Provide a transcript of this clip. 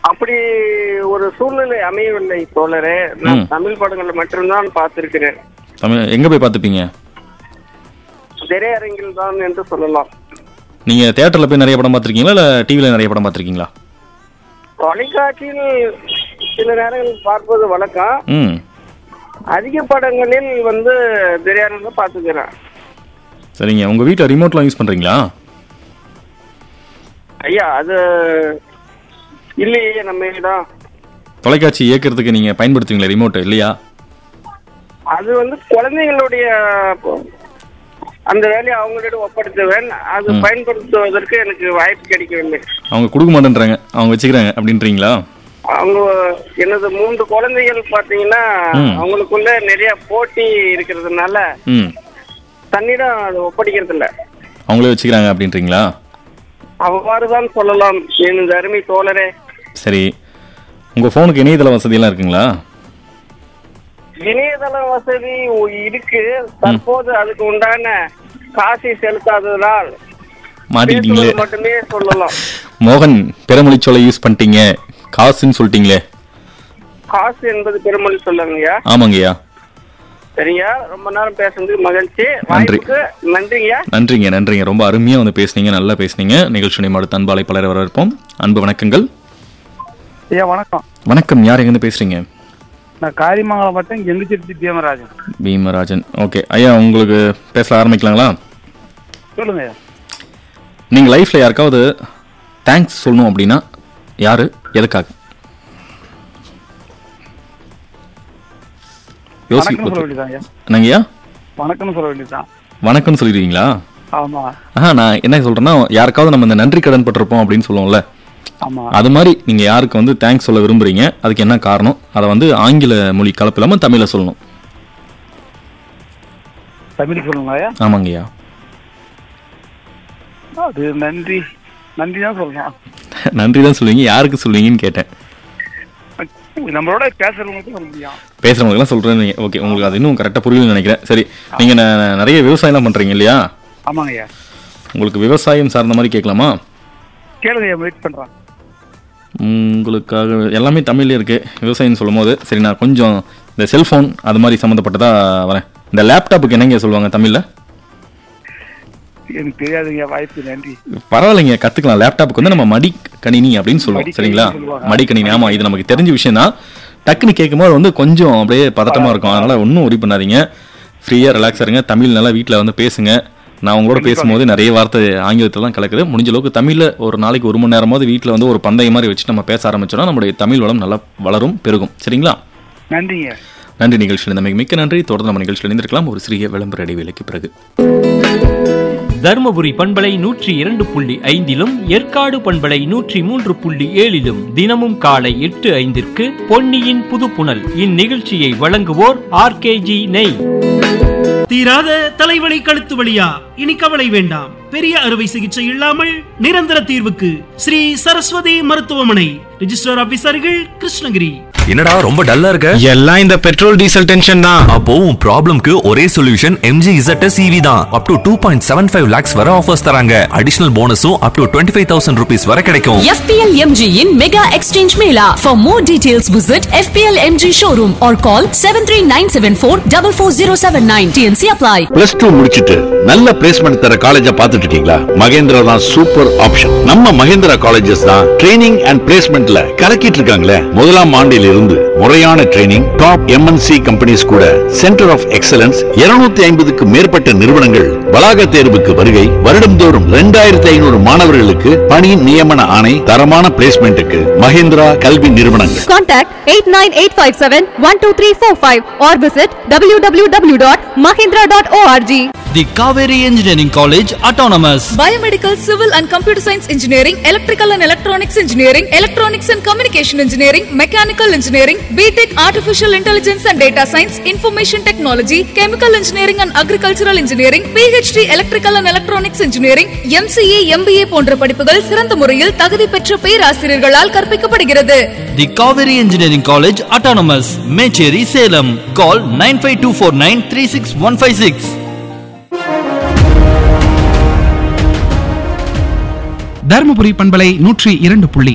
அப்படி ஒரு சூழ்நிலை அமையவில்லை தோழரே நான் ம். தமிழ் படங்களை மட்டும்தான் பார்த்திருக்கிறேன் தமிழ் எங்கே போய் பார்த்துப்பீங்க திரையரங்கில் தான் என்று சொல்லலாம் நீங்கள் தேட்டரில் போய் நிறைய படம் பார்த்துருக்கீங்களா இல்லை டிவியில் நிறைய படம் பார்த்துருக்கீங்களா தொலைக்காட்சியில் சில நேரங்களில் பார்ப்பது வழக்கம் ம் அதிக படங்களில் வந்து திரையரங்க பார்த்துக்கிறேன் சரிங்க உங்கள் வீட்டில் ரிமோட்லாம் யூஸ் பண்ணுறீங்களா ஐயா அது இல்லையே நம்ம தான் தொலைக்காட்சி இயக்கிறதுக்கு நீங்கள் பயன்படுத்துவீங்களா ரிமோட் இல்லையா அது வந்து குழந்தைங்களுடைய அந்த வேலையை அவங்களிடம் ஒப்படைத்துவேன் அது பயன்படுத்துவதற்கு எனக்கு வாய்ப்பு கிடைக்கவில்லை அவங்க கொடுக்க மாட்டேன்றாங்க அவங்க வச்சுக்கிறாங்க அப்படின்றீங்களா அவங்க எனது மூன்று குழந்தைகள் பாத்தீங்கன்னா ம். அவங்களுக்குள்ள நிறைய போட்டி இருக்கிறதுனால ம் தன்னிடம் அது ஒப்படைக்கிறது இல்ல அவங்களே வச்சுக்கிறாங்க அப்படின்றீங்களா அவ்வாறுதான் சொல்லலாம் எனது அருமை தோழரே சரி உங்கள் ஃபோனுக்கு இணையதள வசதியெல்லாம் இருக்குங்களா இணையதள வசதி இருக்கு தற்போது அதுக்கு உண்டான காசை செலுத்தாததால் மாட்டிக்கிட்டீங்களே பேசுவது மட்டுமே சொல்லலாம் மோகன் பிறமொழிச்சொலை யூஸ் பண்ணிட்டீங்க காசுன்னு சொல்லிட்டீங்களே காசு என்பது பெருமொழி சொல்லுங்கய்யா ஆமாங்கய்யா சரியா ரொம்ப நேரம் பேசுனதுக்கு மகிழ்ச்சி நன்றி. வாய்ப்புக்கு நன்றிங்கய்யா நன்றிங்க நன்றிங்க ரொம்ப அருமையாக வந்து பேசுனீங்க நல்லா பேசுனீங்க நிகழ்ச்சி அடுத்த அன்பாலை பலரை வரவேற்போம் அன்பு வணக்கங்கள் ஐயா வணக்கம் வணக்கம் யார் எங்கேருந்து பேசுறீங்க நான் காரிமங்கலம் மட்டும் எங்குச்சிருச்சி பீமராஜன் பீமராஜன் ஓகே ஐயா உங்களுக்கு பேச ஆரம்பிக்கலாங்களா சொல்லுங்க ஐயா நீங்கள் லைஃப்பில் யாருக்காவது தேங்க்ஸ் சொல்லணும் அப்படின்னா யாரு எதுக்காக யோசிக்க வணக்கம்னு சொல்ல வேண்டியதான் ஐயா என்னங்கய்யா வணக்கம்னு சொல்ல வேண்டியதுதான் வணக்கம்னு சொல்லிடுவீங்களா ஆமா ஆஹா நான் என்ன சொல்றேன்னா யாருக்காவது நம்ம இந்த நன்றி கடன் பட்டிருப்போம் அப்படின்னு சொல்லுவோம்ல ஆமா அது மாதிரி நீங்க யாருக்கு வந்து தேங்க்ஸ் சொல்ல விரும்புறீங்க அதுக்கு என்ன காரணம் அதை வந்து ஆங்கில மொழி கலப்பு இல்லாம தமிழ்ல சொல்லணும் தமிழ் சொல்லுங்க ஐயா ஆமாங்கய்யா அது நன்றி நன்றி தான் சொல்லணும் நன்றி தான் சொல்லுவீங்க யாருக்கு சொல்லுவீங்கன்னு கேட்டேன் நம்மளோட பேசுறவங்களுக்கு சொல்ல முடியும் பேசுறவங்களுக்குலாம் சொல்றேன் ஓகே உங்களுக்கு அது இன்னும் கரெக்டாக புரியலன்னு நினைக்கிறேன் சரி நீங்க ந- நிறைய விவசாயம்லாம் பண்றீங்க இல்லையா ஆமாங்க ஐயா உங்களுக்கு விவசாயம் சார்ந்த மாதிரி கேட்கலாமா கேளுங்க ஐயா வெயிட் பண்றேன் உங்களுக்காக எல்லாமே தமிழ்ல இருக்கு விவசாயம்னு சொல்லும்போது சரி நான் கொஞ்சம் இந்த செல்போன் அது மாதிரி சம்மந்தப்பட்டதா வரேன் இந்த லேப்டாப்புக்கு என்னங்க சொல்லுவாங்க தமிழ்ல எனக்கு தெரியாதுங்க வாய்ப்பு நன்றி பரவாயில்லைங்க கத்துக்கலாம் லேப்டாப்புக்கு வந்து நம்ம மடி கணினி அப்படின்னு சொல்லுவோம் மடிக்கணினி சரிங்களா சொல்லுவாங்க. மடிக்கணினி ஆமா இது நமக்கு தெரிஞ்ச விஷயம் தான் டக்குன்னு கேட்கும்போது வந்து கொஞ்சம் அப்படியே பதட்டமா இருக்கும் அதனால ஒன்றும் ஒரி பண்ணாதீங்க ஃப்ரீயா ரிலாக்ஸா இருங்க தமிழ் நல்லா வீட்டில் வந்து பேசுங்க நான் உங்களோட பேசும்போது நிறைய வார்த்தை ஆங்கிலத்தில் தான் கலக்குது முடிஞ்ச அளவுக்கு தமிழ்ல ஒரு நாளைக்கு ஒரு மணி நேரமாவது வீட்டில் வந்து ஒரு பந்தயம் மாதிரி வச்சு நம்ம பேச ஆரம்பிச்சோம்னா நம்முடைய தமிழ் வளம் நல்லா வளரும் பெருகும் சரிங்களா நன்றிங்க நன்றி நிகழ்ச்சியில் இந்த மிக்க நன்றி தொடர்ந்து நம்ம நிகழ்ச்சியில் இணைந்திருக்கலாம் ஒரு சிறிய விளம்பர இடைவேளைக்கு பிறகு தருமபுரி பண்பலை நூற்றி இரண்டு புள்ளி ஐந்திலும் ஏற்காடு பண்பலை நூற்றி மூன்று புள்ளி ஏழிலும் தினமும் காலை எட்டு ஐந்திற்கு பொன்னியின் புதுப்புணல் இந்நிகழ்ச்சியை வழங்குவோர் ஆர்கேஜி நெய் தீராத தலைவலி கழுத்து வலியா இனி கவலை வேண்டாம் பெரிய அறுவை சிகிச்சை இல்லாமல் நிரந்தர தீர்வுக்கு ஸ்ரீ சரஸ்வதி மருத்துவமனை ரிஜிஸ்டர் ஆபீசர்கள் கிருஷ்ணகிரி என்னடா ரொம்ப டல்லா இருக்க எல்லாம் இந்த பெட்ரோல் டீசல் டென்ஷன் தான் அப்போ உன் ப்ராப்ளம்க்கு ஒரே சொல்யூஷன் எம்ஜி இசட் சிவி தான் up to two point seven five lakhs வர ஆஃபர்ஸ் தராங்க அடிஷனல் போனஸும் up to twenty five thousand rupees வரை கிடைக்கும் FPL MG in Mega Exchange Mela. For more details, visit FPL MG showroom or call 73974 44079. TNC apply. Plus two முடிச்சிட்டு நல்ல placement தர காலேஜ பாத்துட்டு இருக்கீங்களா மகேந்திரா தான் சூப்பர் ஆப்ஷன் நம்ம மகேந்திரா காலேஜஸ் தான் ட்ரைனிங் அண்ட் பிளேஸ்மெண்ட்ல கலக்கிட்டு இருக்காங்களே முதலாம் ஆண்டில் இருந்து முறையான ட்ரைனிங் டாப் எம்என்சி கம்பெனிஸ் கூட சென்டர் ஆஃப் எக்ஸலன்ஸ் 250 ஐம்பதுக்கு மேற்பட்ட நிறுவனங்கள் வளாக தேர்வுக்கு வருகை வருடம்தோறும் ரெண்டாயிரத்தி ஐநூறு மாணவர்களுக்கு பணி நியமன ஆணை தரமான பிளேஸ்மெண்ட்டுக்கு மகேந்திரா கல்வி நிறுவனங்கள் Contact 89857-12345 or visit www.mahindra.org. The Kaveri engineering college autonomous Biomedical, Civil and Computer Science Engineering, Electrical and Electronics Engineering, Electronics and Communication Engineering, Mechanical Engineering, BTech Artificial Intelligence and Data Science, Information Technology, Chemical Engineering and Agricultural Engineering, PhD Electrical and Electronics Engineering, MCA, MBA போன்ற படிப்புகள் சிறந்த முறையில் தகுதி பெற்ற பேராசிரியர்களால் கற்பிக்கப்படுகிறது the Kaveri engineering college autonomous Mecheri Salem call nine five two four nine three six one five six Dharmapuri பண்பலை நூற்றி இரண்டு புள்ளி